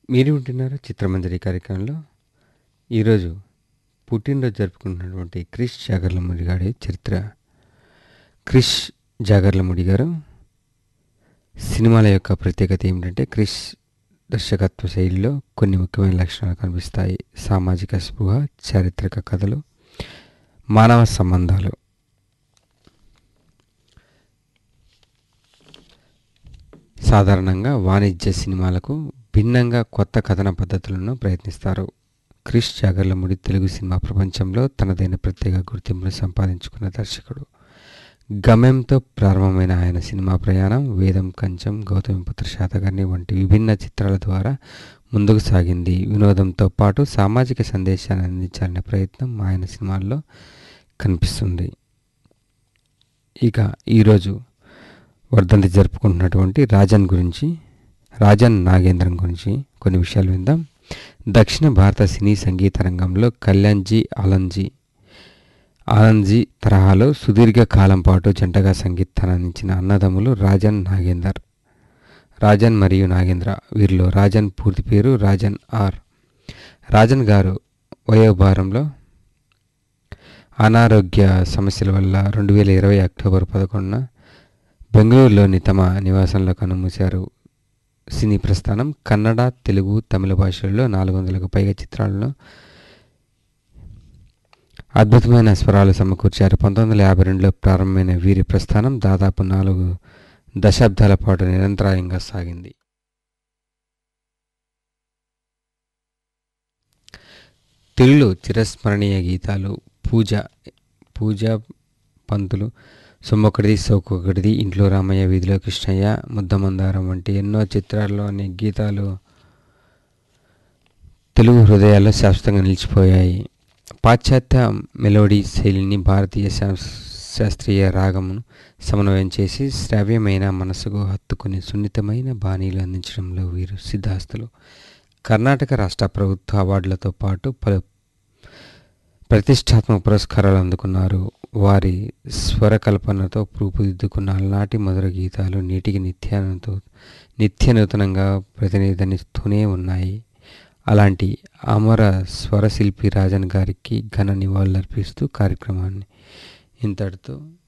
మీరు వింటున్నారు చిత్రమంజరి కార్యక్రమంలో ఈరోజు పుట్టినరోజు జరుపుకుంటున్నటువంటి క్రిష్ జాగర్లముడి గారి చరిత్ర క్రిష్ జాగర్లముడి గారు సినిమాల యొక్క ప్రత్యేకత ఏమిటంటే క్రిష్ దర్శకత్వ శైలిలో కొన్ని ముఖ్యమైన లక్షణాలు కనిపిస్తాయి సామాజిక స్పృహ చారిత్రక కథలు మానవ సంబంధాలు సాధారణంగా వాణిజ్య సినిమాలకు భిన్నంగా కొత్త కథన పద్ధతులను ప్రయత్నిస్తారు క్రిష్ జాగర్లముడి తెలుగు సినిమా ప్రపంచంలో తనదైన ప్రత్యేక గుర్తింపును సంపాదించుకున్న దర్శకుడు గమ్యంతో ప్రారంభమైన ఆయన సినిమా ప్రయాణం వేదం కంచం గౌతమిపుత్ర శాతకర్ణి వంటి విభిన్న చిత్రాల ద్వారా ముందుకు సాగింది వినోదంతో పాటు సామాజిక సందేశాన్ని అందించాలనే ప్రయత్నం ఆయన సినిమాల్లో కనిపిస్తుంది ఇక ఈరోజు వర్ధంతి జరుపుకుంటున్నటువంటి రాజన్ గురించి రాజన్ నాగేంద్రన్ గురించి కొన్ని విషయాలు విందాం దక్షిణ భారత సినీ సంగీత రంగంలో కళ్యాణ్జీ ఆలంజీ ఆనంద్జీ తరహాలో సుదీర్ఘ కాలం పాటు జంటగా సంగీతాన్ని అందించిన అన్నదమ్ములు రాజన్ నాగేందర్ రాజన్ మరియు నాగేంద్ర వీరిలో రాజన్ పూర్తి పేరు రాజన్ ఆర్ రాజన్ గారు వయోభారంలో అనారోగ్య సమస్యల వల్ల రెండు వేల ఇరవై అక్టోబర్ పదకొండున బెంగళూరులోని తమ నివాసంలో కనుమూశారు సినీ ప్రస్థానం కన్నడ తెలుగు తమిళ భాషల్లో నాలుగు వందలకు పైగా చిత్రాలను అద్భుతమైన స్వరాలు సమకూర్చారు పంతొమ్మిది వందల యాభై రెండులో ప్రారంభమైన వీరి ప్రస్థానం దాదాపు నాలుగు దశాబ్దాల పాటు నిరంతరాయంగా సాగింది తెలుగులో చిరస్మరణీయ గీతాలు పూజ పూజ పంతులు సొమ్మొకటిది సోకొకటిది ఇంట్లో రామయ్య వీధిలో కృష్ణయ్య ముద్దమందారం వంటి ఎన్నో చిత్రాల్లోని గీతాలు తెలుగు హృదయాల్లో శాశ్వతంగా నిలిచిపోయాయి పాశ్చాత్య మెలోడీ శైలిని భారతీయ శాస్త్రీయ రాగమును సమన్వయం చేసి శ్రావ్యమైన మనసుకు హత్తుకుని సున్నితమైన బాణీలు అందించడంలో వీరు సిద్ధాస్తులు కర్ణాటక రాష్ట్ర ప్రభుత్వ అవార్డులతో పాటు పలు ప్రతిష్టాత్మక పురస్కారాలు అందుకున్నారు వారి స్వరకల్పనతో రూపుదిద్దుకున్న అలనాటి మధుర గీతాలు నీటికి నిత్యానంతో నిత్య నూతనంగా ప్రతినిధిస్తూనే ఉన్నాయి అలాంటి అమర స్వరశిల్పి రాజన్ గారికి ఘన నివాళులర్పిస్తూ కార్యక్రమాన్ని ఇంతటితో